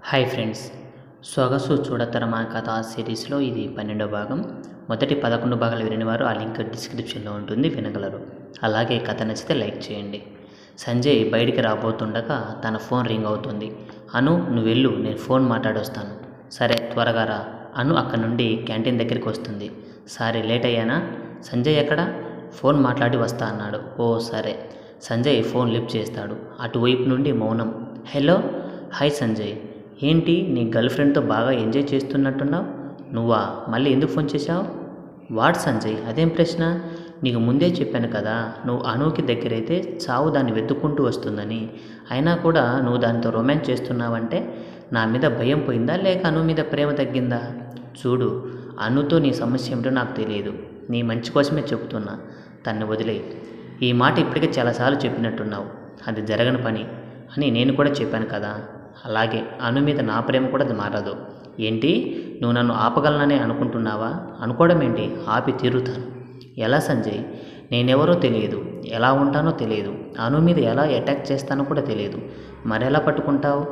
hi friends సొగసు చూడతరమా కథ సిరీస్లో ఇది పన్నెండో భాగం మొదటి పదకొండు భాగాలు విని వారు ఆ లింక్ డిస్క్రిప్షన్లో ఉంటుంది వినగలరు అలాగే కథ నచ్చితే లైక్ చేయండి సంజయ్ బయటికి రాబోతుండగా తన ఫోన్ రింగ్ అవుతుంది అను నువ్వు వెళ్ళు నేను ఫోన్ మాట్లాడొస్తాను సరే త్వరగా రా అను అక్కడి నుండి క్యాంటీన్ దగ్గరికి వస్తుంది సరే లేట్ అయ్యానా సంజయ్ ఎక్కడ ఫోన్ మాట్లాడి వస్తా అన్నాడు ఓ సరే సంజయ్ ఫోన్ లిఫ్ట్ చేస్తాడు అటువైపు నుండి మౌనం హలో హాయ్ సంజయ్ ఏంటి నీ గర్ల్ ఫ్రెండ్తో బాగా ఎంజాయ్ చేస్తున్నట్టున్నావు నువ్వా మళ్ళీ ఎందుకు ఫోన్ చేశావు వాట్ సంజయ్ అదేం ప్రశ్న నీకు ముందే చెప్పాను కదా నువ్వు అనుకి దగ్గరైతే చావు దాన్ని వెతుక్కుంటూ వస్తుందని అయినా కూడా నువ్వు దానితో రొమాన్స్ చేస్తున్నావంటే నా మీద భయం పోయిందా లేక అను మీద ప్రేమ తగ్గిందా చూడు అనుతో నీ సమస్య ఏమిటో నాకు తెలియదు నీ మంచి కోసమే చెబుతున్నా తన్ని వదిలేయి ఈ మాట ఇప్పటికే చాలాసార్లు చెప్పినట్టున్నావు అది జరగని పని అని నేను కూడా చెప్పాను కదా అలాగే అను మీద నా ప్రేమ కూడా అది మారదు ఏంటి నువ్వు నన్ను ఆపగలననే అనుకుంటున్నావా అనుకోవడం ఏంటి ఆపి తీరుతాను ఎలా సంజయ్ నేనెవరో తెలియదు ఎలా ఉంటానో తెలియదు అను మీద ఎలా అటాక్ చేస్తానో కూడా తెలియదు మరెలా పట్టుకుంటావు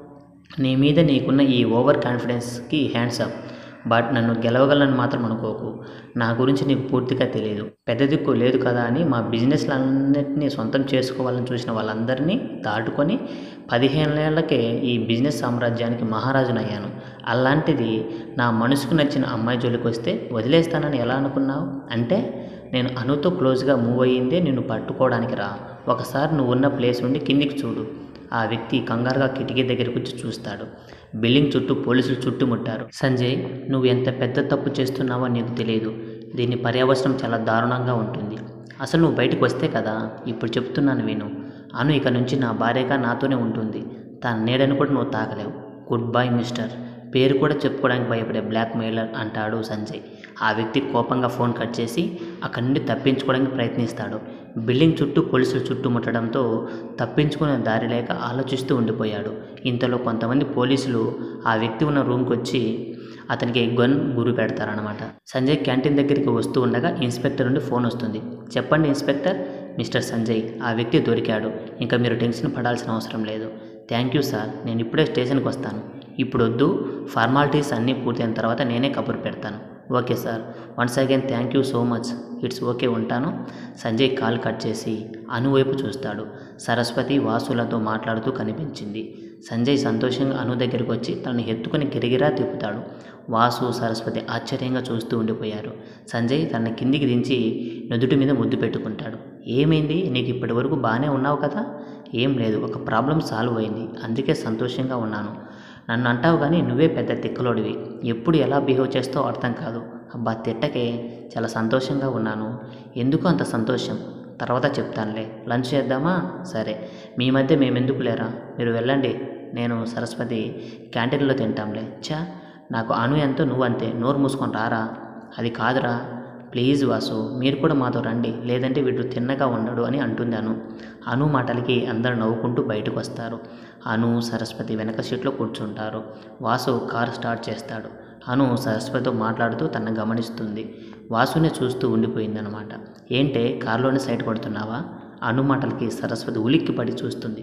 నీ మీద నీకున్న ఈ ఓవర్ కాన్ఫిడెన్స్కి హ్యాండ్స్ అప్ బట్ నన్ను గెలవగలను మాత్రం అనుకోకు నా గురించి నీకు పూర్తిగా తెలియదు పెద్ద దిక్కు లేదు కదా అని మా బిజినెస్లన్నింటినీ సొంతం చేసుకోవాలని చూసిన వాళ్ళందరినీ దాటుకొని పదిహేనేళ్లకే ఈ బిజినెస్ సామ్రాజ్యానికి మహారాజునయ్యాను అలాంటిది నా మనసుకు నచ్చిన అమ్మాయి జోలికి వస్తే వదిలేస్తానని ఎలా అనుకున్నావు అంటే నేను అనుతో క్లోజ్గా మూవ్ అయ్యిందే నిన్ను పట్టుకోవడానికి రా ఒకసారి నువ్వు ఉన్న ప్లేస్ నుండి కిందికి చూడు ఆ వ్యక్తి కంగారుగా కిటికీ దగ్గరికి వచ్చి చూస్తాడు బిల్డింగ్ చుట్టూ పోలీసులు చుట్టుముట్టారు సంజయ్ నువ్వు ఎంత పెద్ద తప్పు చేస్తున్నావో నీకు తెలియదు దీని పర్యవసరం చాలా దారుణంగా ఉంటుంది అసలు నువ్వు బయటకు వస్తే కదా ఇప్పుడు చెప్తున్నాను విను అను ఇక నుంచి నా భార్యగా నాతోనే ఉంటుంది తన నీడని కూడా నువ్వు తాకలేవు గుడ్ బై మిస్టర్ పేరు కూడా చెప్పుకోవడానికి భయపడే బ్లాక్ మెయిలర్ అంటాడు సంజయ్ ఆ వ్యక్తి కోపంగా ఫోన్ కట్ చేసి అక్కడి నుండి తప్పించుకోవడానికి ప్రయత్నిస్తాడు బిల్డింగ్ చుట్టూ పోలీసులు చుట్టుముట్టడంతో తప్పించుకునే దారి లేక ఆలోచిస్తూ ఉండిపోయాడు ఇంతలో కొంతమంది పోలీసులు ఆ వ్యక్తి ఉన్న రూమ్కి వచ్చి అతనికి గన్ గురి పెడతారనమాట సంజయ్ క్యాంటీన్ దగ్గరికి వస్తూ ఉండగా ఇన్స్పెక్టర్ నుండి ఫోన్ వస్తుంది చెప్పండి ఇన్స్పెక్టర్ మిస్టర్ సంజయ్ ఆ వ్యక్తి దొరికాడు ఇంకా మీరు టెన్షన్ పడాల్సిన అవసరం లేదు థ్యాంక్ యూ సార్ నేను ఇప్పుడే స్టేషన్కి వస్తాను ఇప్పుడు వద్దు ఫార్మాలిటీస్ అన్నీ పూర్తయిన తర్వాత నేనే కబురు పెడతాను okay sir once again thank you so much it's okay ఉంటాను సంజయ్ కాల్ కట్ చేసి అను వైపు చూస్తాడు సరస్వతి వాసులతో మాట్లాడుతూ కనిపించింది సంజయ్ సంతోషంగా అను దగ్గరికి వచ్చి తనని ఎత్తుకుని గిరిగిరా తిప్పుతాడు వాసు సరస్వతి ఆశ్చర్యంగా చూస్తూ ఉండిపోయారు సంజయ్ తన కిందికి దించి నుదుటి మీద ముద్దు పెట్టుకుంటాడు ఏమైంది నీకు ఇప్పటి వరకు బాగానే ఉన్నావు కదా ఏం లేదు ఒక ప్రాబ్లం సాల్వ్ అయింది అందుకే సంతోషంగా ఉన్నాను నన్ను అంటావు కానీ నువ్వే పెద్ద తిక్కలోడివి ఎప్పుడు ఎలా బిహేవ్ చేస్తావో అర్థం కాదు అబ్బా తిట్టకే చాలా సంతోషంగా ఉన్నాను ఎందుకు అంత సంతోషం తర్వాత చెప్తానులే లంచ్ చేద్దామా సరే మీ మధ్య మేమెందుకు లేరా మీరు వెళ్ళండి నేను సరస్వతి క్యాంటీన్లో తింటాంలే చా నాకు అను ఎంతో నువ్వు అంతే నోరు మూసుకొని రారా అది కాదురా ప్లీజ్ వాసు మీరు కూడా మాతో రండి లేదంటే వీడు తిన్నగా ఉండడు అని అంటుంది అను అను మాటలకి అందరు నవ్వుకుంటూ బయటకు వస్తారు అను సరస్వతి వెనక సీట్లో కూర్చుంటారు వాసు కారు స్టార్ట్ చేస్తాడు అను సరస్వతితో మాట్లాడుతూ తనను గమనిస్తుంది వాసునే చూస్తూ ఉండిపోయిందనమాట ఏంటే కారులోనే సైడ్ కొడుతున్నావా అను మాటలకి సరస్వతి ఉలిక్కి పడి చూస్తుంది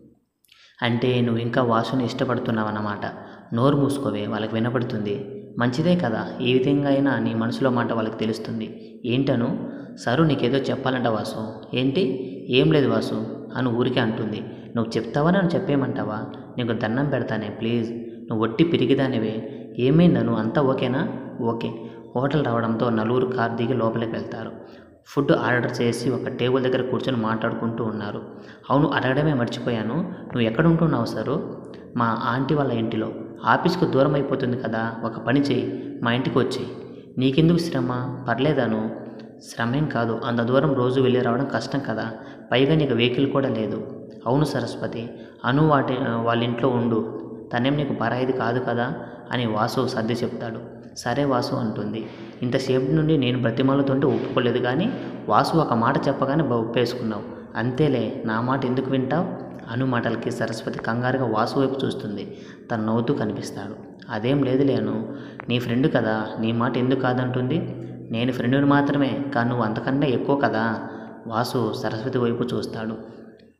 అంటే నువ్వు ఇంకా వాసుని ఇష్టపడుతున్నావన్నమాట నోరు మూసుకోవే వాళ్ళకి వినపడుతుంది మంచిదే కదా ఏ విధంగా అయినా నీ మనసులో మాట వాళ్ళకి తెలుస్తుంది ఏంటను సరు నీకేదో చెప్పాలంట వాసు ఏంటి ఏం లేదు వాసు అని ఊరికే అంటుంది నువ్వు చెప్తావా నన్ను చెప్పేయమంటావా నీకు దండం పెడతానే ప్లీజ్ నువ్వు ఒట్టి పిరిగిదానివే ఏమైందను అంతా ఓకేనా ఓకే హోటల్ రావడంతో నలుగురు కార్ దిగి లోపలికి వెళ్తారు ఫుడ్ ఆర్డర్ చేసి ఒక టేబుల్ దగ్గర కూర్చొని మాట్లాడుకుంటూ ఉన్నారు అవును అడగడమే మర్చిపోయాను నువ్వు ఎక్కడ ఉంటున్నావు సారు మా ఆంటీ వాళ్ళ ఇంటిలో ఆఫీస్కు దూరం అయిపోతుంది కదా ఒక పని చెయ్యి మా ఇంటికి వచ్చేయి నీకెందుకు శ్రమ పర్లేదాను శ్రమేం కాదు అంత దూరం రోజు వెళ్ళి రావడం కష్టం కదా పైగా నీకు వెహికల్ కూడా లేదు అవును సరస్వతి అను వాటి వాళ్ళ ఇంట్లో ఉండు తనేం నీకు పరాయిది కాదు కదా అని వాసు సర్ది చెప్తాడు సరే వాసు అంటుంది ఇంతసేపు నుండి నేను బ్రతిమాలతుంటే ఒప్పుకోలేదు కానీ వాసు ఒక మాట చెప్పగానే బా ఒప్పేసుకున్నావు అంతేలే నా మాట ఎందుకు వింటావు అను మాటలకి సరస్వతి కంగారుగా వాసు వైపు చూస్తుంది తను నవ్వుతూ కనిపిస్తాడు అదేం లేదు లేను నీ ఫ్రెండ్ కదా నీ మాట ఎందుకు కాదంటుంది నేను ఫ్రెండ్ని మాత్రమే కానీ నువ్వు అంతకన్నా ఎక్కువ కదా వాసు సరస్వతి వైపు చూస్తాడు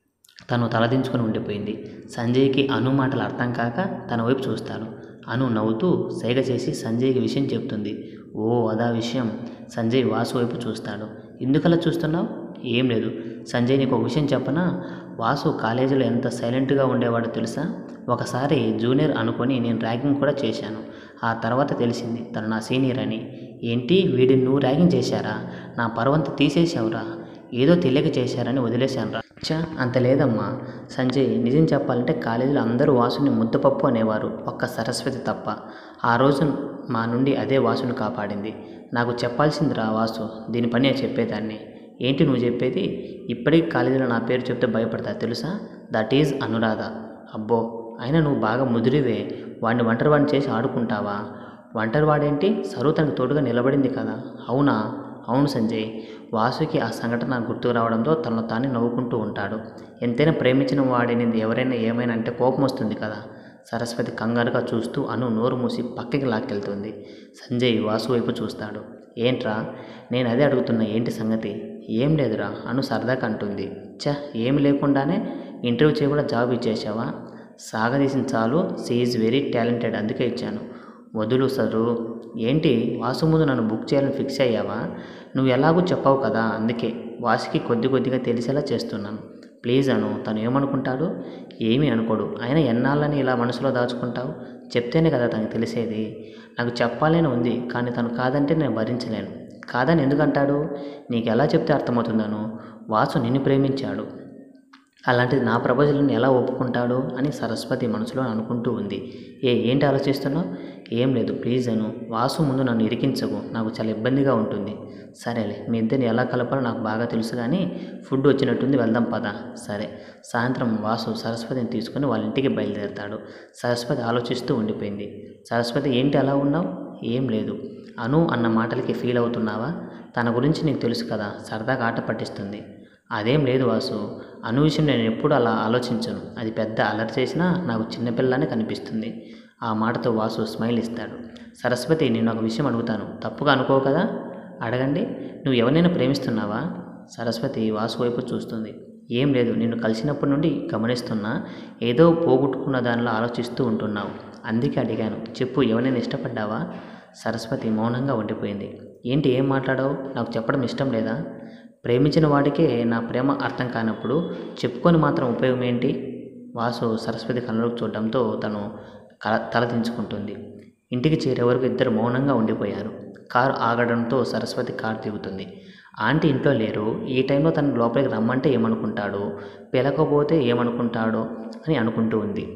తను తలదించుకొని ఉండిపోయింది సంజయ్కి అను మాటలు అర్థం కాక తన వైపు చూస్తాడు అను నవ్వుతూ సైగ చేసి సంజయ్కి విషయం చెప్తుంది ఓ అదా విషయం సంజయ్ వాసు వైపు చూస్తాడు ఎందుకలా చూస్తున్నావు ఏం లేదు సంజయ్ నీకు ఒక విషయం చెప్పనా వాసు కాలేజీలో ఎంత సైలెంట్గా ఉండేవాడో తెలుసా ఒకసారి జూనియర్ అనుకొని నేను ర్యాగింగ్ కూడా చేశాను ఆ తర్వాత తెలిసింది తను నా సీనియర్ అని ఏంటి వీడిని నువ్వు ర్యాగింగ్ చేశారా నా పర్వంత తీసేసావురా ఏదో తెలియక చేశారని వదిలేశానురా చా అంత లేదమ్మా సంజయ్ నిజం చెప్పాలంటే కాలేజీలో అందరూ వాసుని ముద్దపప్పు అనేవారు ఒక్క సరస్వతి తప్ప ఆ రోజు మా నుండి అదే వాసుని కాపాడింది నాకు చెప్పాల్సిందిరా వాసు దీని పని నేను చెప్పేదాన్ని ఏంటి నువ్వు చెప్పేది ఇప్పటికీ కాలేజీలో నా పేరు చెప్తే భయపడతా తెలుసా దట్ ఈజ్ అనురాధ అబ్బో అయినా నువ్వు బాగా ముదిరివే వాడిని ఒంటరి వాడిని చేసి ఆడుకుంటావా ఒంటరి వాడేంటి సరువు తనకు తోడుగా నిలబడింది కదా అవునా అవును సంజయ్ వాసుకి ఆ సంఘటన నాకు గుర్తుకు రావడంతో తనలో తానే నవ్వుకుంటూ ఉంటాడు ఎంతైనా ప్రేమించిన వాడిని ఎవరైనా ఏమైనా అంటే కోపం వస్తుంది కదా సరస్వతి కంగారుగా చూస్తూ అను నోరు మూసి పక్కకి లాక్కెళ్తుంది సంజయ్ వాసు వైపు చూస్తాడు ఏంట్రా నేను అదే అడుగుతున్నా ఏంటి సంగతి ఏం లేదురా అను సరదాగా అంటుంది ఛ ఏమి లేకుండానే ఇంటర్వ్యూ చేయకుండా జాబ్ ఇచ్చేసావా సాగదీసిన చాలు సీ ఈజ్ వెరీ టాలెంటెడ్ అందుకే ఇచ్చాను వదులు సరు ఏంటి వాసు ముందు నన్ను బుక్ చేయాలని ఫిక్స్ అయ్యావా నువ్వు ఎలాగూ చెప్పావు కదా అందుకే వాసుకి కొద్ది కొద్దిగా తెలిసేలా చేస్తున్నాను ప్లీజ్ అను తను ఏమనుకుంటాడు ఏమీ అనుకోడు అయినా ఎన్నాళ్ళని ఇలా మనసులో దాచుకుంటావు చెప్తేనే కదా తనకు తెలిసేది నాకు చెప్పాలని ఉంది కానీ తను కాదంటే నేను భరించలేను కాదని ఎందుకంటాడు నీకు ఎలా చెప్తే అర్థమవుతుందను వాసు నిన్ను ప్రేమించాడు అలాంటిది నా ప్రపోజల్ని ఎలా ఒప్పుకుంటాడు అని సరస్వతి మనసులో అనుకుంటూ ఉంది ఏ ఏంటి ఆలోచిస్తున్నావు ఏం లేదు ప్లీజ్ అను వాసు ముందు నన్ను ఇరికించకు నాకు చాలా ఇబ్బందిగా ఉంటుంది సరేలే మీ ఇద్దరిని ఎలా కలపాలో నాకు బాగా తెలుసు కానీ ఫుడ్ వచ్చినట్టుంది వెళ్దాం పదా సరే సాయంత్రం వాసు సరస్వతిని తీసుకుని వాళ్ళ ఇంటికి బయలుదేరతాడు సరస్వతి ఆలోచిస్తూ ఉండిపోయింది సరస్వతి ఏంటి అలా ఉన్నావు ఏం లేదు అను అన్న మాటలకి ఫీల్ అవుతున్నావా తన గురించి నీకు తెలుసు కదా సరదాగా ఆట పట్టిస్తుంది అదేం లేదు వాసు అను విషయం నేను ఎప్పుడు అలా ఆలోచించను అది పెద్ద అలర్ చేసినా నాకు చిన్నపిల్లనే కనిపిస్తుంది ఆ మాటతో వాసు స్మైల్ ఇస్తాడు సరస్వతి నేను ఒక విషయం అడుగుతాను తప్పుగా అనుకోవు కదా అడగండి నువ్వు ఎవరినైనా ప్రేమిస్తున్నావా సరస్వతి వాసు వైపు చూస్తుంది ఏం లేదు నిన్ను కలిసినప్పటి నుండి గమనిస్తున్నా ఏదో పోగొట్టుకున్న దానిలో ఆలోచిస్తూ ఉంటున్నావు అందుకే అడిగాను చెప్పు ఎవరైనా ఇష్టపడ్డావా సరస్వతి మౌనంగా ఉండిపోయింది ఏంటి ఏం మాట్లాడావు నాకు చెప్పడం ఇష్టం లేదా ప్రేమించిన వాడికే నా ప్రేమ అర్థం కానప్పుడు చెప్పుకొని మాత్రం ఉపయోగం ఏంటి వాసు సరస్వతి కళ్ళలోకి చూడడంతో తను కల తలదించుకుంటుంది ఇంటికి చేరే వరకు ఇద్దరు మౌనంగా ఉండిపోయారు కారు ఆగడంతో సరస్వతి కారు దిగుతుంది ఆంటీ ఇంట్లో లేరు ఈ టైంలో తను లోపలికి రమ్మంటే ఏమనుకుంటాడో పిలకపోతే ఏమనుకుంటాడో అని అనుకుంటూ ఉంది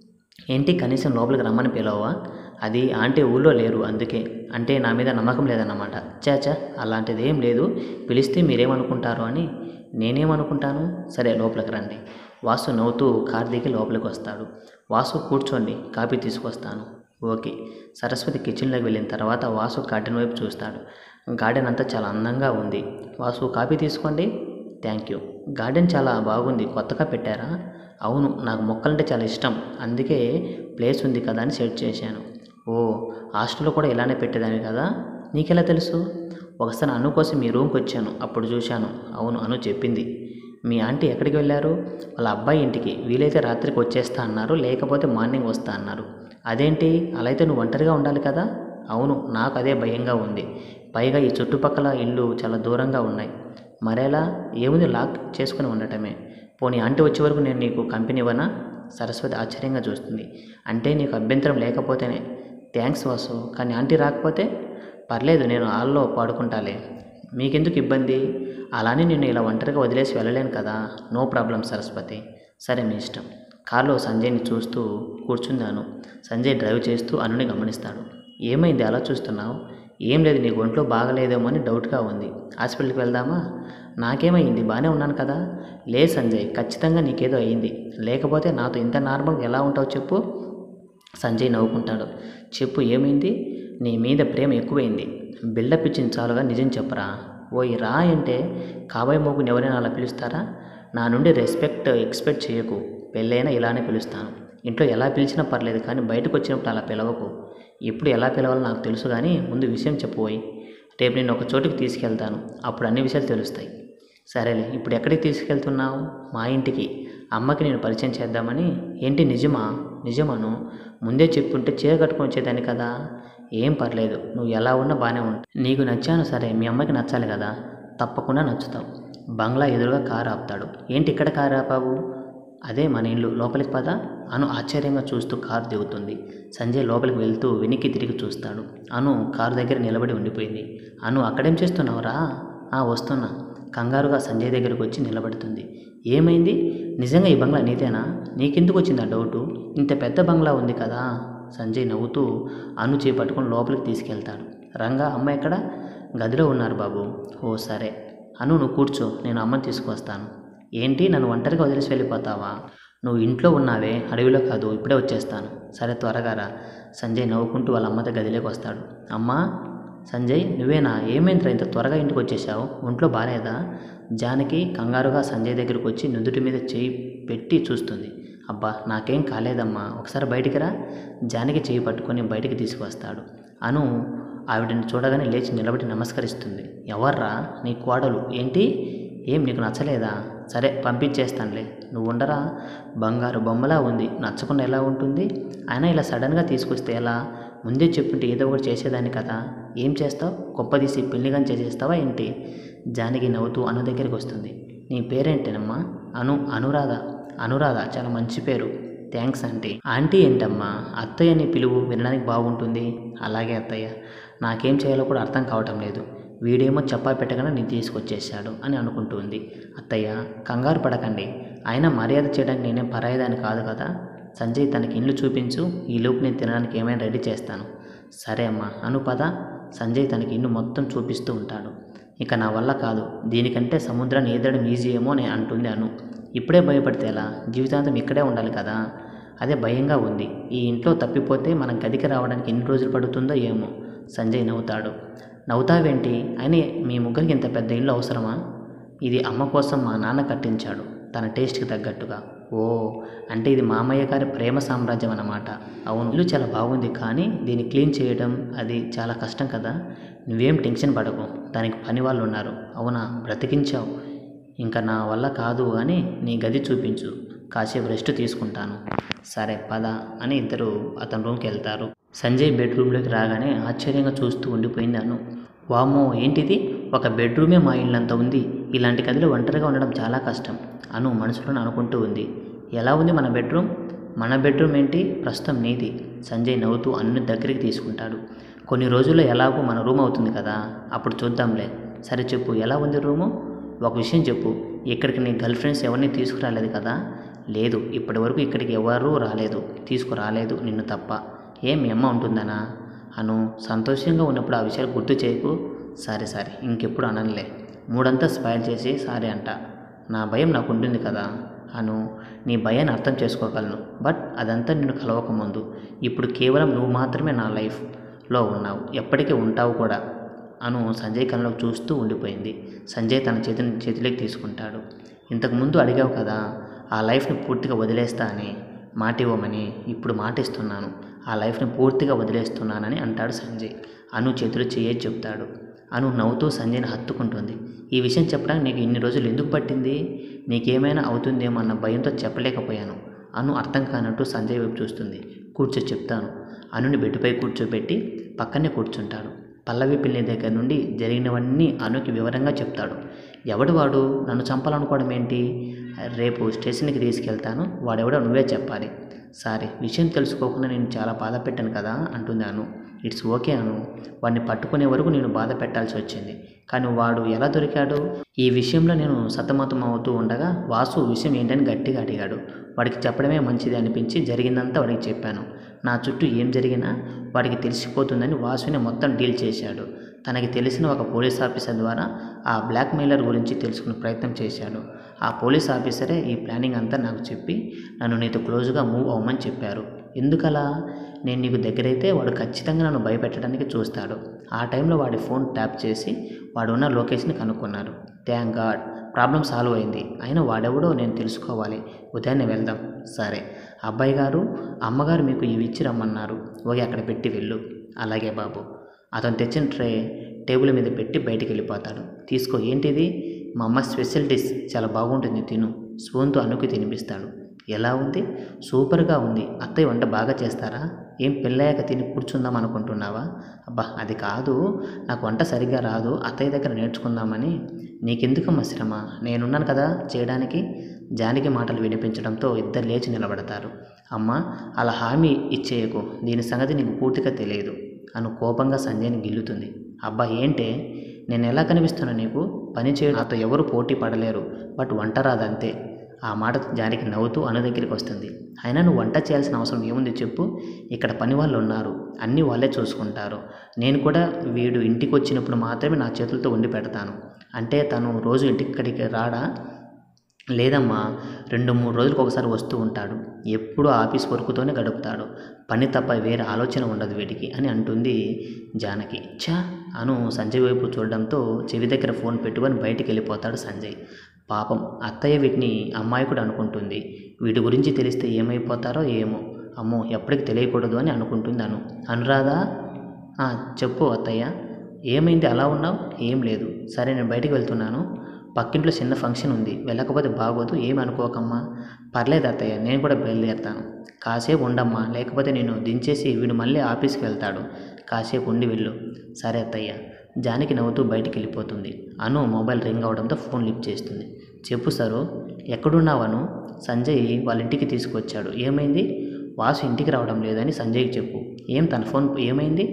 ఏంటి కనీసం లోపలికి రమ్మని పిలవవా అది ఆంటీ ఊళ్ళో లేరు అందుకే అంటే నా మీద నమ్మకం లేదన్నమాట చాచా అలాంటిది ఏం లేదు పిలిస్తే మీరేమనుకుంటారో అని నేనేమనుకుంటాను సరే లోపలికి రండి వాసు నవ్వుతూ కార్ దిగి లోపలికి వస్తాడు వాసు కూర్చోండి కాఫీ తీసుకొస్తాను ఓకే సరస్వతి కిచెన్లోకి వెళ్ళిన తర్వాత వాసు గార్డెన్ వైపు చూస్తాడు గార్డెన్ అంతా చాలా అందంగా ఉంది వాసు కాఫీ తీసుకోండి థ్యాంక్ యూ గార్డెన్ చాలా బాగుంది కొత్తగా పెట్టారా అవును నాకు మొక్కలంటే చాలా ఇష్టం అందుకే ప్లేస్ ఉంది కదా అని సెట్ చేశాను ఓ హాస్టల్లో కూడా ఇలానే పెట్టేదాన్ని కదా నీకెలా తెలుసు ఒకసారి అను కోసం మీ రూమ్కి వచ్చాను అప్పుడు చూశాను అవును అను చెప్పింది మీ ఆంటీ ఎక్కడికి వెళ్ళారు వాళ్ళ అబ్బాయి ఇంటికి వీలైతే రాత్రికి వచ్చేస్తా అన్నారు లేకపోతే మార్నింగ్ వస్తా అన్నారు అదేంటి అలా అయితే నువ్వు ఒంటరిగా ఉండాలి కదా అవును నాకు అదే భయంగా ఉంది పైగా ఈ చుట్టుపక్కల ఇల్లు చాలా దూరంగా ఉన్నాయి మరేలా ఏముంది లాక్ చేసుకుని ఉండటమే పోనీ ఆంటీ వచ్చే వరకు నేను నీకు కంపెనీ ఇవ్వనా సరస్వతి ఆశ్చర్యంగా చూస్తుంది అంటే నీకు అభ్యంతరం లేకపోతేనే థ్యాంక్స్ వాసు కానీ ఆంటీ రాకపోతే పర్లేదు నేను హాల్లో పడుకుంటాలే మీకెందుకు ఇబ్బంది అలానే నేను ఇలా ఒంటరిగా వదిలేసి వెళ్ళలేను కదా నో ప్రాబ్లం సరస్వతి సరే మీ ఇష్టం కారులో సంజయ్ని చూస్తూ కూర్చున్నాను సంజయ్ డ్రైవ్ చేస్తూ అనుని గమనిస్తాడు ఏమైంది అలా చూస్తున్నావు ఏం లేదు నీకు ఒంట్లో బాగలేదేమో అని డౌట్గా ఉంది హాస్పిటల్కి వెళ్దామా నాకేమైంది బాగానే ఉన్నాను కదా లే సంజయ్ ఖచ్చితంగా నీకేదో అయింది లేకపోతే నాతో ఇంత నార్మల్గా ఎలా ఉంటావు చెప్పు సంజయ్ నవ్వుకుంటాడు చెప్పు ఏమైంది నీ మీద ప్రేమ ఎక్కువైంది బిల్డప్ ఇచ్చిన చాలుగా నిజం చెప్పరా ఓ ఈ రా అంటే కాబోయే మోగుని ఎవరైనా అలా పిలుస్తారా నా నుండి రెస్పెక్ట్ ఎక్స్పెక్ట్ చేయకు పెళ్ళైనా ఇలానే పిలుస్తాను ఇంట్లో ఎలా పిలిచినా పర్లేదు కానీ బయటకు వచ్చినప్పుడు అలా పిలవకు ఎప్పుడు ఎలా పిలవాలో నాకు తెలుసు కానీ ముందు విషయం చెప్పబోయి రేపు నేను ఒక చోటుకి తీసుకెళ్తాను అప్పుడు అన్ని విషయాలు తెలుస్తాయి సరేలే ఇప్పుడు ఎక్కడికి తీసుకెళ్తున్నావు మా ఇంటికి అమ్మకి నేను పరిచయం చేద్దామని ఏంటి నిజమా నిజమను ముందే చెప్పుంటే చీర కట్టుకొని వచ్చేదాన్ని కదా ఏం పర్లేదు నువ్వు ఎలా ఉన్నా బాగానే ఉంటావు నీకు నచ్చాను సరే మీ అమ్మకి నచ్చాలి కదా తప్పకుండా నచ్చుతావు బంగ్లా ఎదురుగా కారు ఆపుతాడు ఏంటి ఇక్కడ కారు ఆపావు అదే మన ఇల్లు లోపలికి పద అను ఆశ్చర్యంగా చూస్తూ కారు దిగుతుంది సంజయ్ లోపలికి వెళ్తూ వెనక్కి తిరిగి చూస్తాడు అను కారు దగ్గర నిలబడి ఉండిపోయింది అను అక్కడేం చేస్తున్నావురా "ఆ, వస్తున్నా కంగారుగా సంజయ్ దగ్గరకు వచ్చి నిలబడుతుంది ఏమైంది నిజంగా ఈ బంగ్లా నీదేనా నీకెందుకు వచ్చింది ఆ డౌటు ఇంత పెద్ద బంగ్లా ఉంది కదా సంజయ్ నవ్వుతూ అను చేపట్టుకొని లోపలికి తీసుకెళ్తాడు రంగా అమ్మ ఎక్కడ గదిలో ఉన్నారు బాబు ఓ సరే అను నువ్వు కూర్చో నేను అమ్మని తీసుకొస్తాను ఏంటి నన్ను ఒంటరిగా వదిలేసి వెళ్ళిపోతావా నువ్వు ఇంట్లో ఉన్నావే అడవిలో కాదు ఇప్పుడే వచ్చేస్తాను సరే త్వరగా రా సంజయ్ నవ్వుకుంటూ వాళ్ళ అమ్మతో గదిలోకి వస్తాడు అమ్మా సంజయ్ నువ్వేనా ఏమైందిరా ఇంత త్వరగా ఇంటికి వచ్చేసావు ఒంట్లో బాగాలేదా జానకి కంగారుగా సంజయ్ దగ్గరికి వచ్చి నుదుటి మీద చేయి పెట్టి చూస్తుంది అబ్బా నాకేం కాలేదమ్మా ఒకసారి బయటికి రా జానకి చేయి పట్టుకొని బయటికి తీసుకువస్తాడు అను ఆవిడని చూడగానే లేచి నిలబడి నమస్కరిస్తుంది ఎవర్రా నీ కోడలు ఏంటి ఏం నీకు నచ్చలేదా సరే పంపించేస్తానులే నువ్వు ఉండరా బంగారు బొమ్మలా ఉంది నచ్చకుండా ఎలా ఉంటుంది అయినా ఇలా సడన్గా తీసుకొస్తే ఎలా ముందే చెప్పుంటే ఏదో ఒకటి చేసేదాన్ని కదా ఏం చేస్తావు కుప్పదీసి పెళ్లిగాని చేసేస్తావా ఏంటి జానకి నవ్వుతూ అను దగ్గరికి వస్తుంది నీ పేరేంటేనమ్మా అను అనురాధ అనురాధ చాలా మంచి పేరు థ్యాంక్స్ ఆంటీ ఆంటీ ఏంటమ్మా అత్తయ్య నీ పిలువు వినడానికి బాగుంటుంది అలాగే అత్తయ్య నాకేం చేయాలో కూడా అర్థం కావటం లేదు వీడేమో చెప్పా పెట్టగానే నేను తీసుకొచ్చేసాడు అని అనుకుంటుంది అత్తయ్య కంగారు పడకండి అయినా మర్యాద చేయడానికి నేనేం పరాయిదాన్ని కాదు కదా సంజయ్ తనకి ఇల్లు చూపించు ఈ లోపు నేను తినడానికి ఏమైనా రెడీ చేస్తాను సరే అమ్మా అను పద సంజయ్ తనకి ఇల్లు మొత్తం చూపిస్తూ ఉంటాడు ఇక నా వల్ల కాదు దీనికంటే సముద్రాన్ని ఈదడం ఈజీ ఏమో నేను అంటుంది అను ఇప్పుడే భయపడితే ఎలా జీవితాంతం ఇక్కడే ఉండాలి కదా అదే భయంగా ఉంది ఈ ఇంట్లో తప్పిపోతే మనం గదికి రావడానికి ఎన్ని రోజులు పడుతుందో ఏమో సంజయ్ నవ్వుతాడు నవ్వుతావేంటి అయినా మీ ముగ్గురికి ఇంత పెద్ద ఇల్లు అవసరమా ఇది అమ్మ కోసం మా నాన్న కట్టించాడు తన టేస్ట్కి తగ్గట్టుగా ఓ అంటే ఇది మామయ్య గారి ప్రేమ సామ్రాజ్యం అన్నమాట అవును ఇల్లు చాలా బాగుంది కానీ దీన్ని క్లీన్ చేయడం అది చాలా కష్టం కదా నువ్వేం టెన్షన్ పడకు దానికి పని వాళ్ళు ఉన్నారు అవునా బ్రతికించావు ఇంకా నా వల్ల కాదు అని నీ గది చూపించు కాసేపు రెస్ట్ తీసుకుంటాను సరే పద అని ఇద్దరు అతని రూమ్కి వెళ్తారు సంజయ్ బెడ్రూమ్లోకి రాగానే ఆశ్చర్యంగా చూస్తూ ఉండిపోయింది అను వామ్మో ఏంటిది ఒక బెడ్రూమే మా ఇల్లంత ఉంది ఇలాంటి గదిలో ఒంటరిగా ఉండడం చాలా కష్టం అను మనసులో అనుకుంటూ ఉంది ఎలా ఉంది మన బెడ్రూమ్ మన బెడ్రూమ్ ఏంటి ప్రస్తుతం నీది సంజయ్ నవ్వుతూ అన్ను దగ్గరికి తీసుకుంటాడు కొన్ని రోజుల్లో ఎలాగో మన రూమ్ అవుతుంది కదా అప్పుడు చూద్దాంలే సరే చెప్పు ఎలా ఉంది రూము ఒక విషయం చెప్పు ఇక్కడికి నీ గర్ల్ ఫ్రెండ్స్ ఎవరిని తీసుకురాలేదు కదా లేదు ఇప్పటి వరకు ఇక్కడికి ఎవరూ రాలేదు తీసుకురాలేదు నిన్ను తప్ప ఏం మీ అమ్మ ఉంటుందనా అను సంతోషంగా ఉన్నప్పుడు ఆ విషయాలు గుర్తు చేయకు సరే సరే ఇంకెప్పుడు అననులే మూడంతా స్పాయిల్ చేసి సారీ అంట నా భయం నాకు ఉంటుంది కదా అను నీ భయాన్ని అర్థం చేసుకోగలను బట్ అదంతా నిన్ను కలవక ముందు ఇప్పుడు కేవలం నువ్వు మాత్రమే నా లైఫ్లో ఉన్నావు ఎప్పటికీ ఉంటావు కూడా అను సంజయ్ కళ్ళలోకి చూస్తూ ఉండిపోయింది సంజయ్ తన చేతిని చేతిలోకి తీసుకుంటాడు ఇంతకుముందు అడిగావు కదా ఆ లైఫ్ని పూర్తిగా వదిలేస్తా అని మాట ఇవ్వమని ఇప్పుడు మాట ఇస్తున్నాను ఆ లైఫ్ని పూర్తిగా వదిలేస్తున్నానని అంటాడు సంజయ్ అను చేతులు చేయే చెప్తాడు అను నవ్వుతూ సంజయ్ని హత్తుకుంటుంది ఈ విషయం చెప్పడానికి నీకు ఇన్ని రోజులు ఎందుకు పట్టింది నీకేమైనా అవుతుందేమో అన్న భయంతో చెప్పలేకపోయాను అను అర్థం కానట్టు సంజయ్ వైపు చూస్తుంది కూర్చో చెప్తాను అనుని బెడ్డుపై కూర్చోబెట్టి పక్కనే కూర్చుంటాడు పల్లవి పిల్లి దగ్గర నుండి జరిగినవన్నీ అనుకి వివరంగా చెప్తాడు ఎవడు వాడు నన్ను చంపాలనుకోవడం ఏంటి రేపు స్టేషన్కి తీసుకెళ్తాను వాడెవడో నువ్వే చెప్పాలి సారీ విషయం తెలుసుకోకుండా నేను చాలా బాధ పెట్టాను కదా అంటుంది అను ఇట్స్ ఓకే అను వాడిని పట్టుకునే వరకు నేను బాధ పెట్టాల్సి వచ్చింది కానీ వాడు ఎలా దొరికాడు ఈ విషయంలో నేను సతమతం అవుతూ ఉండగా వాసు విషయం ఏంటని గట్టిగా అడిగాడు వాడికి చెప్పడమే మంచిది అనిపించి జరిగిందంతా వాడికి చెప్పాను నా చుట్టూ ఏం జరిగినా వాడికి తెలిసిపోతుందని వాసుని మొత్తం డీల్ చేశాడు తనకి తెలిసిన ఒక పోలీస్ ఆఫీసర్ ద్వారా ఆ బ్లాక్ మెయిలర్ గురించి తెలుసుకునే ప్రయత్నం చేశాడు ఆ పోలీస్ ఆఫీసరే ఈ ప్లానింగ్ అంతా నాకు చెప్పి నన్ను నీతో క్లోజ్గా మూవ్ అవ్వమని చెప్పారు ఎందుకలా నేను నీకు దగ్గరైతే వాడు ఖచ్చితంగా నన్ను భయపెట్టడానికి చూస్తాడు ఆ టైంలో వాడి ఫోన్ ట్యాప్ చేసి వాడు ఉన్న లొకేషన్ కనుక్కున్నారు థ్యాంక్ గాడ్ ప్రాబ్లం సాల్వ్ అయింది అయినా వాడెవడో నేను తెలుసుకోవాలి ఉదయాన్నే వెళ్దాం సరే అబ్బాయి గారు అమ్మగారు మీకు ఇవి ఇచ్చి రమ్మన్నారు ఓకే అక్కడ పెట్టి వెళ్ళు అలాగే బాబు అతను తెచ్చిన ట్రే టేబుల్ మీద పెట్టి బయటికి వెళ్ళిపోతాడు తీసుకో ఏంటిది మా అమ్మ స్పెషల్ డిష్ చాలా బాగుంటుంది తిను స్పూన్తో అనుకు తినిపిస్తాడు ఎలా ఉంది సూపర్గా ఉంది అత్తయ్య వంట బాగా చేస్తారా ఏం పెళ్ళయ్యాక తిని కూర్చుందాం అనుకుంటున్నావా అబ్బా అది కాదు నాకు వంట సరిగ్గా రాదు అత్తయ్య దగ్గర నేర్చుకుందామని నీకెందుకమ్మా శ్రమ నేనున్నాను కదా చేయడానికి జానకి మాటలు వినిపించడంతో ఇద్దరు లేచి నిలబడతారు అమ్మ అలా హామీ ఇచ్చేయకు దీని సంగతి నీకు పూర్తిగా తెలియదు అను కోపంగా సంజయ్ని గిల్లుతుంది అబ్బా ఏంటే నేను ఎలా కనిపిస్తున్నా నీకు పని చేయడం నాతో ఎవరు పోటీ పడలేరు బట్ వంట రాదంతే ఆ మాట జానికి నవ్వుతూ అను దగ్గరికి వస్తుంది అయినా నువ్వు వంట చేయాల్సిన అవసరం ఏముంది చెప్పు ఇక్కడ పని వాళ్ళు ఉన్నారు అన్నీ వాళ్ళే చూసుకుంటారు నేను కూడా వీడు ఇంటికి వచ్చినప్పుడు మాత్రమే నా చేతులతో వండి పెడతాను అంటే తను రోజు ఇంటికి రాడా లేదమ్మా రెండు మూడు రోజులకు ఒకసారి వస్తూ ఉంటాడు ఎప్పుడూ ఆఫీస్ వర్క్తోనే గడుపుతాడు పని తప్ప వేరే ఆలోచన ఉండదు వీడికి అని అంటుంది జానకి ఛా అను సంజయ్ వైపు చూడడంతో చెవి దగ్గర ఫోన్ పెట్టుకొని బయటికి వెళ్ళిపోతాడు సంజయ్ పాపం అత్తయ్య వీటిని అమ్మాయికుడు అనుకుంటుంది వీటి గురించి తెలిస్తే ఏమైపోతారో ఏమో అమ్మో ఎప్పటికి తెలియకూడదు అని అనుకుంటుంది అను అనురాధా "ఆ, చెప్పు అత్తయ్య ఏమైంది అలా ఉన్నావు ఏం లేదు సరే నేను బయటికి వెళ్తున్నాను పక్కింట్లో చిన్న ఫంక్షన్ ఉంది వెళ్ళకపోతే బాగోదు ఏమి అనుకోకమ్మా పర్లేదు అత్తయ్య నేను కూడా బయలుదేరుతాను కాసేపు ఉండమ్మా లేకపోతే నేను దించేసి వీడు మళ్ళీ ఆఫీస్కి వెళ్తాడు కాసేపు ఉండి వెళ్ళు సరే అత్తయ్య జానికి నవ్వుతూ బయటికి వెళ్ళిపోతుంది అను మొబైల్ రింగ్ అవడంతో ఫోన్ లిఫ్ట్ చేస్తుంది చెప్పు సరు ఎక్కడున్నావను సంజయ్ వాళ్ళ ఇంటికి తీసుకొచ్చాడు ఏమైంది వాసు ఇంటికి రావడం లేదని సంజయ్కి చెప్పు ఏం తన ఫోన్ ఏమైంది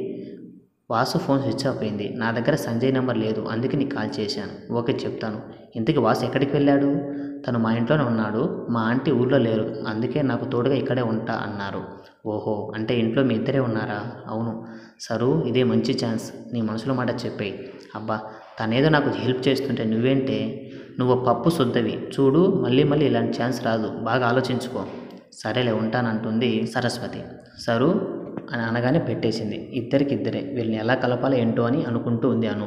వాసు ఫోన్ స్విచ్ ఆఫ్ అయింది నా దగ్గర సంజయ్ నెంబర్ లేదు అందుకే నీకు కాల్ చేశాను ఓకే చెప్తాను ఇంతకీ వాసు ఎక్కడికి వెళ్ళాడు తను మా ఇంట్లోనే ఉన్నాడు మా ఆంటీ ఊర్లో లేరు అందుకే నాకు తోడుగా ఇక్కడే ఉంటా అన్నారు ఓహో అంటే ఇంట్లో మీ ఇద్దరే ఉన్నారా అవును సరు ఇదే మంచి ఛాన్స్ నీ మనసులో మాట చెప్పేయి అబ్బా తనేదో నాకు హెల్ప్ చేస్తుంటే నువ్వేంటే నువ్వు పప్పు శుద్ధవి చూడు మళ్ళీ మళ్ళీ ఇలాంటి ఛాన్స్ రాదు బాగా ఆలోచించుకో సరేలే ఉంటానంటుంది సరస్వతి సరు అని అనగానే పెట్టేసింది ఇద్దరికి ఇద్దరే వీళ్ళని ఎలా కలపాలో ఏంటో అని అనుకుంటూ ఉంది అను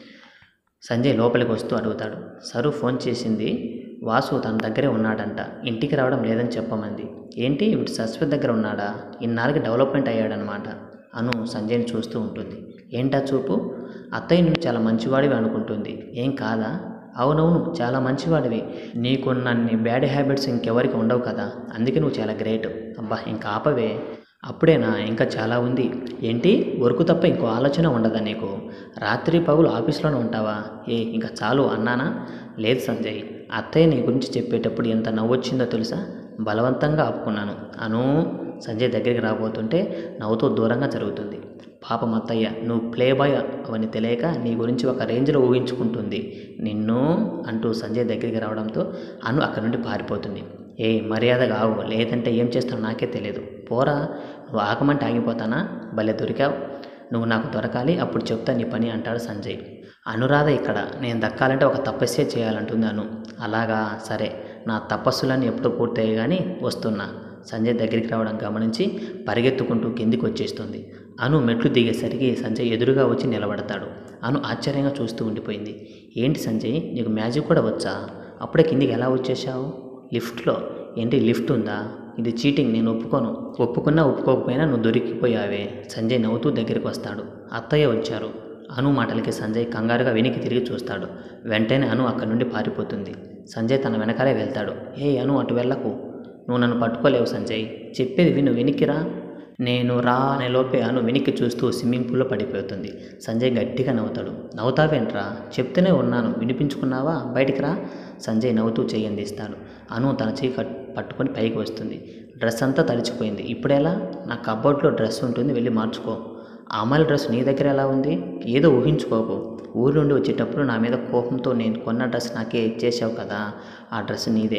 సంజయ్ లోపలికి వస్తూ అడుగుతాడు సరు ఫోన్ చేసింది వాసు తన దగ్గరే ఉన్నాడంట ఇంటికి రావడం లేదని చెప్పమంది ఏంటి ఇప్పుడు సరస్వతి దగ్గర ఉన్నాడా ఇన్నాళ్ళకి డెవలప్మెంట్ అయ్యాడనమాట అను సంజయ్ని చూస్తూ ఉంటుంది ఏంటా చూపు అత్తయ్య నువ్వు చాలా మంచివాడివి అనుకుంటుంది ఏం కాదా అవునవును చాలా మంచివాడివి నీకున్నన్ని బ్యాడ్ హ్యాబిట్స్ ఇంకెవరికి ఉండవు కదా అందుకే నువ్వు చాలా గ్రేట్ అబ్బా ఇంకా ఆపవే అప్పుడేనా ఇంకా చాలా ఉంది ఏంటి వర్క్ తప్ప ఇంకో ఆలోచన ఉండదా నీకు రాత్రి పగులు ఆఫీస్లోనే ఉంటావా ఏ ఇంకా చాలు అన్నానా లేదు సంజయ్ అత్తయ్య నీ గురించి చెప్పేటప్పుడు ఎంత నవ్వొచ్చిందో తెలుసా బలవంతంగా ఆపుకున్నాను అను సంజయ్ దగ్గరికి రాబోతుంటే నవ్వుతూ దూరంగా జరుగుతుంది పాపం అత్తయ్య నువ్వు ప్లే బాయ్ అవని తెలియక నీ గురించి ఒక రేంజ్లో ఊహించుకుంటుంది నిన్ను అంటూ సంజయ్ దగ్గరికి రావడంతో అను అక్కడి నుండి పారిపోతుంది ఏ మర్యాదగా ఆగు లేదంటే ఏం చేస్తానో నాకే తెలియదు పోరా నువ్వు ఆగమంటే ఆగిపోతానా భలే దొరికావు నువ్వు నాకు దొరకాలి అప్పుడు చెప్తా నీ పని అంటాడు సంజయ్ అనురాధ ఇక్కడ నేను దక్కాలంటే ఒక తపస్సే చేయాలంటుంది అను అలాగా సరే నా తపస్సులన్నీ ఎప్పుడు పూర్తయ్యాయి కానీ వస్తున్నా సంజయ్ దగ్గరికి రావడం గమనించి పరిగెత్తుకుంటూ కిందికి వచ్చేస్తుంది అను మెట్లు దిగేసరికి సంజయ్ ఎదురుగా వచ్చి నిలబడతాడు అను ఆశ్చర్యంగా చూస్తూ ఉండిపోయింది ఏంటి సంజయ్ నీకు మ్యాజిక్ కూడా వచ్చా అప్పుడే కిందికి ఎలా వచ్చేసావు లిఫ్ట్లో ఏంటి లిఫ్ట్ ఉందా ఇది చీటింగ్ నేను ఒప్పుకోను ఒప్పుకున్నా ఒప్పుకోకపోయినా నువ్వు దొరికిపోయావే సంజయ్ నవ్వుతూ దగ్గరికి వస్తాడు అత్తయ్య వచ్చారు అను మాటలకి సంజయ్ కంగారుగా వెనక్కి తిరిగి చూస్తాడు వెంటనే అను అక్కడి నుండి పారిపోతుంది సంజయ్ తన వెనకాలే వెళ్తాడు ఏ అను అటు వెళ్ళకు నువ్వు నన్ను పట్టుకోలేవు సంజయ్ చెప్పేది విను వెనక్కిరా నేను రా అనే లోపే అను వెనక్కి చూస్తూ స్విమ్మింగ్ పూల్లో పడిపోతుంది సంజయ్ గట్టిగా నవ్వుతాడు నవ్వుతావేంట్రా చెప్తూనే ఉన్నాను వినిపించుకున్నావా బయటికి రా సంజయ్ నవ్వుతూ చెయ్యి అందిస్తాడు అను తన చెయ్యి కట్ పట్టుకొని పైకి వస్తుంది డ్రెస్ అంతా తడిచిపోయింది ఇప్పుడెలా నా కబోర్డ్లో డ్రెస్ ఉంటుంది వెళ్ళి మార్చుకో ఆ అమ్మాయిల డ్రెస్ నీ దగ్గర ఎలా ఉంది ఏదో ఊహించుకోకు ఊరు నుండి వచ్చేటప్పుడు నా మీద కోపంతో నేను కొన్న డ్రెస్ నాకే ఇచ్చేసావు కదా ఆ డ్రెస్ నీదే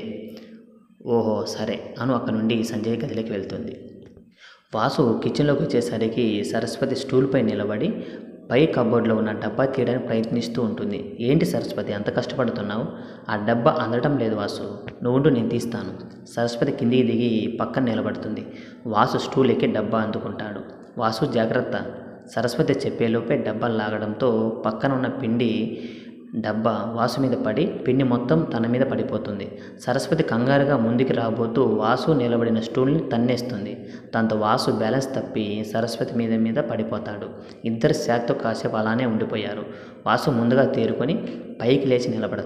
ఓహో సరే అను అక్కడ నుండి సంజయ్ గదిలోకి వెళ్తుంది వాసు కిచెన్లోకి వచ్చేసరికి సరస్వతి స్టూల్పై నిలబడి పై కబోర్డ్లో ఉన్న డబ్బా తీయడానికి ప్రయత్నిస్తూ ఉంటుంది ఏంటి సరస్వతి అంత కష్టపడుతున్నావు ఆ డబ్బా అందడం లేదు వాసు నువ్వు నేను తీస్తాను సరస్వతి కిందికి దిగి పక్కన నిలబడుతుంది వాసు స్టూల్ ఎక్కి డబ్బా అందుకుంటాడు వాసు జాగ్రత్త సరస్వతి చెప్పేలోపే డబ్బా లాగడంతో పక్కన ఉన్న పిండి డబ్బా వాసు మీద పడి పిండి మొత్తం తన మీద పడిపోతుంది సరస్వతి కంగారుగా ముందుకు రాబోతూ వాసు నిలబడిన స్టూల్ని తన్నేస్తుంది దాంతో వాసు బ్యాలెన్స్ తప్పి సరస్వతి మీద మీద పడిపోతాడు ఇద్దరు శాఖతో కాసేపు అలానే ఉండిపోయారు వాసు ముందుగా తేరుకొని పైకి లేచి నిలబడతాడు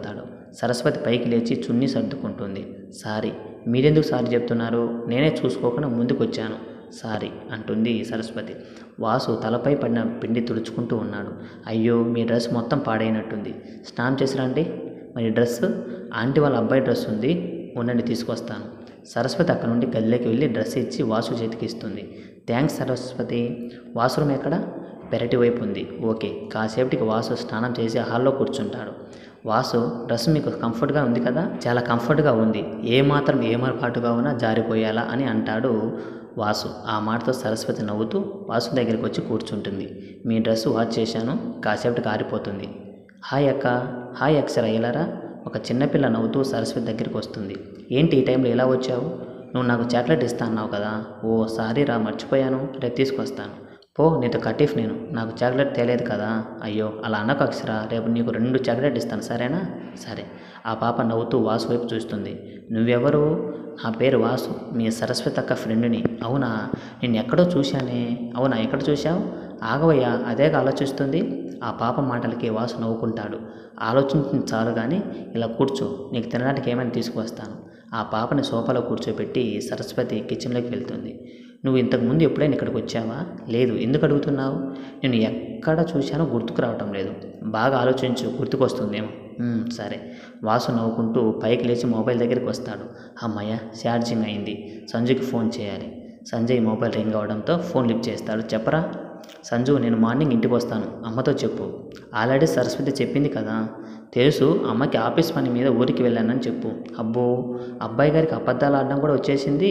సరస్వతి పైకి లేచి చున్నీ సర్దుకుంటుంది సారీ మీరెందుకు సారీ చెప్తున్నారు నేనే చూసుకోకుండా ముందుకు వచ్చాను సారీ అంటుంది సరస్వతి వాసు తలపై పడిన పిండి తుడుచుకుంటూ ఉన్నాడు అయ్యో మీ డ్రెస్ మొత్తం పాడైనట్టుంది స్నానం చేసి రండి మరి డ్రెస్ ఆంటీ వాళ్ళ అబ్బాయి డ్రెస్ ఉంది ఉండండి తీసుకొస్తాను సరస్వతి అక్కడ నుండి గదిలోకి వెళ్ళి డ్రెస్ ఇచ్చి వాసు చేతికి ఇస్తుంది థ్యాంక్స్ సరస్వతి వాష్రూమ్ ఎక్కడ పెరటి వైపు ఉంది ఓకే కాసేపటికి వాసు స్నానం చేసి హాల్లో కూర్చుంటాడు వాసు డ్రెస్ మీకు కంఫర్ట్గా ఉంది కదా చాలా కంఫర్ట్గా ఉంది ఏ మాత్రం ఏమరపాటుగా ఉన్నా జారిపోయేలా అని అంటాడు వాసు ఆ మాటతో సరస్వతి నవ్వుతూ వాసు దగ్గరికి వచ్చి కూర్చుంటుంది మీ డ్రెస్ వాచ్ చేశాను కాసేపటికి ఆరిపోతుంది హాయ్ అక్క హాయ్ అక్షర ఇలారా ఒక చిన్నపిల్ల నవ్వుతూ సరస్వతి దగ్గరికి వస్తుంది ఏంటి ఈ టైంలో ఎలా వచ్చావు నువ్వు నాకు చాక్లెట్ ఇస్తా అన్నావు కదా ఓ సారీ రా మర్చిపోయాను రేపు తీసుకొస్తాను పో నీతో కటీఫ్ నేను నాకు చాక్లెట్ తేలేదు కదా అయ్యో అలా అనకు అక్షర రేపు నీకు రెండు చాక్లెట్ ఇస్తాను సరేనా సరే ఆ పాప నవ్వుతూ వాసు వైపు చూస్తుంది నువ్వెవరు నా పేరు వాసు మీ సరస్వతి అక్క ఫ్రెండ్ని అవునా నేను ఎక్కడో చూశానే అవునా ఎక్కడ చూశావు ఆగవయ్యా అదేగా ఆలోచిస్తుంది ఆ పాప మాటలకి వాసు నవ్వుకుంటాడు ఆలోచించింది చాలు కానీ ఇలా కూర్చో నీకు తినడానికి ఏమైనా తీసుకువస్తాను ఆ పాపని సోఫాలో కూర్చోబెట్టి సరస్వతి కిచెన్లోకి వెళ్తుంది నువ్వు ఇంతకు ముందు ఎప్పుడైనా ఇక్కడికి వచ్చావా లేదు ఎందుకు అడుగుతున్నావు నేను ఎక్కడ చూశానో గుర్తుకు రావటం లేదు బాగా ఆలోచించు గుర్తుకొస్తుందేమో "ఉమ్, సరే వాసు నవ్వుకుంటూ పైకి లేచి మొబైల్ దగ్గరికి వస్తాడు అమ్మయ్య ఛార్జింగ్ అయింది సంజయ్కి ఫోన్ చేయాలి సంజయ్ మొబైల్ రింగ్ అవడంతో ఫోన్ లిఫ్ట్ చేస్తాడు చెప్పరా సంజు నేను మార్నింగ్ ఇంటికి వస్తాను అమ్మతో చెప్పు ఆల్రెడీ సరస్వతి చెప్పింది కదా తెలుసు అమ్మకి ఆఫీస్ పని మీద ఊరికి వెళ్ళానని చెప్పు అబ్బో అబ్బాయి గారికి అబద్ధాలు ఆడడం కూడా వచ్చేసింది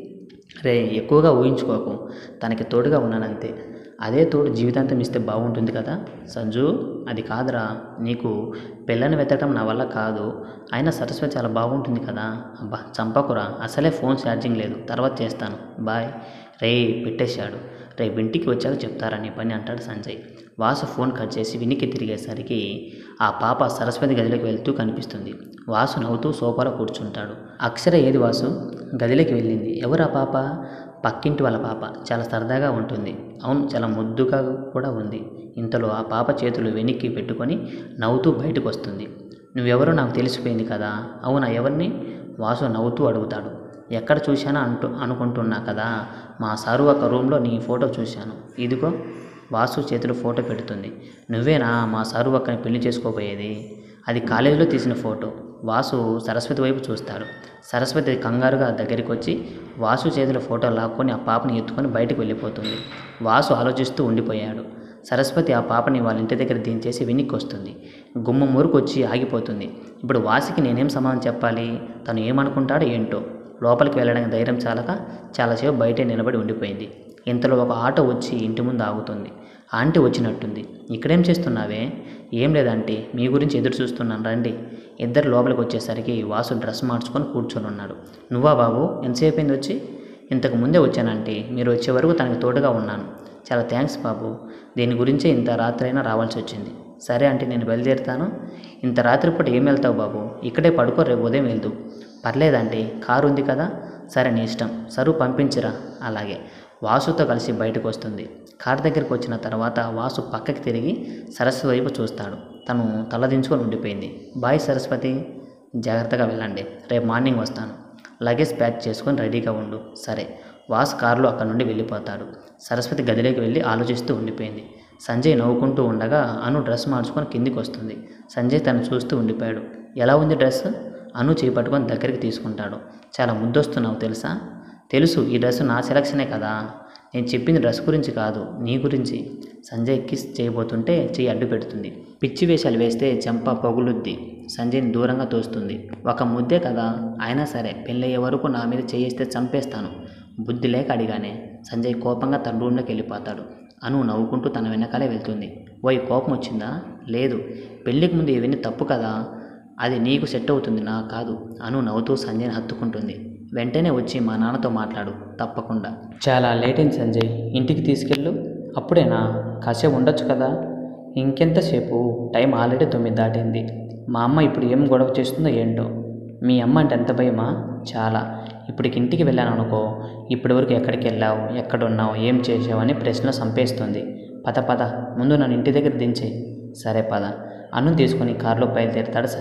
రే ఎక్కువగా ఊహించుకోకు తనకి తోడుగా ఉన్నానంతే అదే తోడు జీవితాంతం ఇస్తే బాగుంటుంది కదా సంజు అది కాదురా నీకు పిల్లని వెతకడం నా వల్ల కాదు అయినా సరస్వతి చాలా బాగుంటుంది కదా అబ్బా చంపకురా అసలే ఫోన్ ఛార్జింగ్ లేదు తర్వాత చేస్తాను బాయ్ రే పెట్టేశాడు రేపు ఇంటికి వచ్చాక చెప్తారా నీ పని అంటాడు సంజయ్ వాసు ఫోన్ కట్ చేసి వినికి తిరిగేసరికి ఆ పాప సరస్వతి గదిలోకి వెళ్తూ కనిపిస్తుంది వాసు నవ్వుతూ సోఫాలో కూర్చుంటాడు అక్షర ఏది వాసు గదిలోకి వెళ్ళింది ఎవరు ఆ పాప పక్కింటి వాళ్ళ పాప చాలా సరదాగా ఉంటుంది అవును చాలా ముద్దుగా కూడా ఉంది ఇంతలో ఆ పాప చేతులు వెనక్కి పెట్టుకొని నవ్వుతూ బయటకు వస్తుంది నువ్వెవరో నాకు తెలిసిపోయింది కదా అవునా ఎవరిని వాసు నవ్వుతూ అడుగుతాడు ఎక్కడ చూశానో అంటూ అనుకుంటున్నా కదా మా సారు ఒక రూమ్లో నీ ఫోటో చూశాను ఇదిగో వాసు చేతిలో ఫోటో పెడుతుంది నువ్వేనా మా సారు అక్కని పెళ్లి చేసుకోబోయేది అది కాలేజీలో తీసిన ఫోటో వాసు సరస్వతి వైపు చూస్తాడు సరస్వతి కంగారుగా దగ్గరికి వచ్చి వాసు చేతిలో ఫోటో లాక్కొని ఆ పాపని ఎత్తుకొని బయటకు వెళ్ళిపోతుంది వాసు ఆలోచిస్తూ ఉండిపోయాడు సరస్వతి ఆ పాపని వాళ్ళ ఇంటి దగ్గర దించేసి వెనక్కి వస్తుంది గుమ్మ మురుకు వచ్చి ఆగిపోతుంది ఇప్పుడు వాసికి నేనేం సమాధానం చెప్పాలి తను ఏమనుకుంటాడో ఏంటో లోపలికి వెళ్ళడానికి ధైర్యం చాలక చాలాసేపు బయటే నిలబడి ఉండిపోయింది ఇంతలో ఒక ఆటో వచ్చి ఇంటి ముందు ఆగుతుంది ఆంటీ వచ్చినట్టుంది ఇక్కడేం చేస్తున్నావే ఏం లేదంటీ మీ గురించి ఎదురు చూస్తున్నాను రండి ఇద్దరు లోపలికి వచ్చేసరికి వాసు డ్రెస్ మార్చుకొని కూర్చొని ఉన్నాడు నువ్వా బాబు ఎంతసేపు అయింది వచ్చి ఇంతకు ముందే వచ్చానంటే మీరు వచ్చే వరకు తనకి తోడుగా ఉన్నాను చాలా థ్యాంక్స్ బాబు దీని గురించే ఇంత రాత్రైనా రావాల్సి వచ్చింది సరే అంటే నేను బయలుదేరుతాను ఇంత రాత్రిపూట ఏం వెళ్తావు బాబు ఇక్కడే పడుకో రేపు ఉదయం వెళ్తూ పర్లేదంటే కారు ఉంది కదా సరే నీ ఇష్టం సరువు పంపించరా అలాగే వాసుతో కలిసి బయటకు వస్తుంది కారు దగ్గరికి వచ్చిన తర్వాత వాసు పక్కకి తిరిగి సరస్వతి వైపు చూస్తాడు తను తలదించుకొని ఉండిపోయింది బాయ్ సరస్వతి జాగ్రత్తగా వెళ్ళండి రేపు మార్నింగ్ వస్తాను లగేజ్ ప్యాక్ చేసుకొని రెడీగా ఉండు సరే వాస్ కారులో అక్కడ నుండి వెళ్ళిపోతాడు సరస్వతి గదిలోకి వెళ్ళి ఆలోచిస్తూ ఉండిపోయింది సంజయ్ నవ్వుకుంటూ ఉండగా అను డ్రెస్ మార్చుకొని కిందికి వస్తుంది సంజయ్ తను చూస్తూ ఉండిపోయాడు ఎలా ఉంది డ్రెస్ అను చేపట్టుకొని దగ్గరికి తీసుకుంటాడు చాలా ముద్దొస్తున్నావు తెలుసా తెలుసు ఈ డ్రెస్ నా సెలక్షనే కదా నేను చెప్పింది డ్రెస్ గురించి కాదు నీ గురించి సంజయ్ కిస్ చేయబోతుంటే చెయ్యి అడ్డు పెడుతుంది పిచ్చి వేషాలు వేస్తే చెంప పగులుద్ది సంజయ్ని దూరంగా తోస్తుంది ఒక ముద్దే కదా అయినా సరే పెళ్ళయ్యే వరకు నా మీద చేయిస్తే చంపేస్తాను బుద్ధి లేక అడిగానే సంజయ్ కోపంగా తన రూమ్లోకి వెళ్ళిపోతాడు అను నవ్వుకుంటూ తన వెనకాలే వెళ్తుంది ఓయ్ కోపం వచ్చిందా లేదు పెళ్ళికి ముందు ఇవన్నీ తప్పు కదా అది నీకు సెట్ అవుతుంది నా కాదు అను నవ్వుతూ సంజయ్ని హత్తుకుంటుంది వెంటనే వచ్చి మా నాన్నతో మాట్లాడు తప్పకుండా చాలా లేట్ అయింది సంజయ్ ఇంటికి తీసుకెళ్ళు అప్పుడేనా కాసేపు ఉండొచ్చు కదా ఇంకెంతసేపు టైం ఆల్రెడీ తొమ్మిది దాటింది మా అమ్మ ఇప్పుడు ఏం గొడవ చేస్తుందో ఏంటో మీ అమ్మ అంటే ఎంత భయమా చాలా ఇప్పటికి ఇంటికి వెళ్ళాను అనుకో ఇప్పటి వరకు ఎక్కడికి వెళ్ళావు ఎక్కడున్నావు ఏం చేసావు అని ప్రశ్నలు సంపేస్తుంది పద పద ముందు నన్ను ఇంటి దగ్గర దించేయి సరే పద అన్ను తీసుకొని కారులో బయలుదేరుతాడు సంజయ్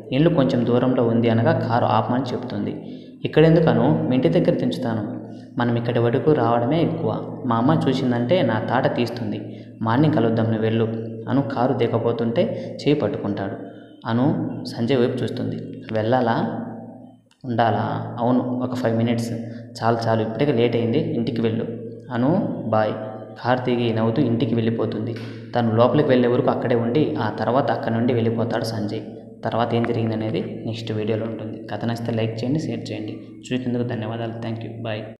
ఇల్లు కొంచెం దూరంలో ఉంది అనగా కారు ఆపమని చెప్తుంది ఇక్కడెందుకు అను మీ ఇంటి దగ్గర దించుతాను మనం ఇక్కడి వరకు రావడమే ఎక్కువ మా అమ్మ చూసిందంటే నా తాట తీస్తుంది మార్నింగ్ కలుద్దాం నువ్వు వెళ్ళు అను కారు దిగబోతుంటే చేయి పట్టుకుంటాడు అను సంజయ్ వైపు చూస్తుంది వెళ్ళాలా ఉండాలా అవును ఒక ఫైవ్ మినిట్స్ చాలు చాలు ఇప్పటికే లేట్ అయింది ఇంటికి వెళ్ళు అను బాయ్ కార్ దిగి నవ్వుతూ ఇంటికి వెళ్ళిపోతుంది తను లోపలికి వెళ్ళే వరకు అక్కడే ఉండి ఆ తర్వాత అక్కడి నుండి వెళ్ళిపోతాడు సంజయ్ తర్వాత ఏం జరిగిందనేది నెక్స్ట్ వీడియోలో ఉంటుంది కథ నచ్చితే లైక్ చేయండి షేర్ చేయండి చూసినందుకు ధన్యవాదాలు థ్యాంక్ యూ బాయ్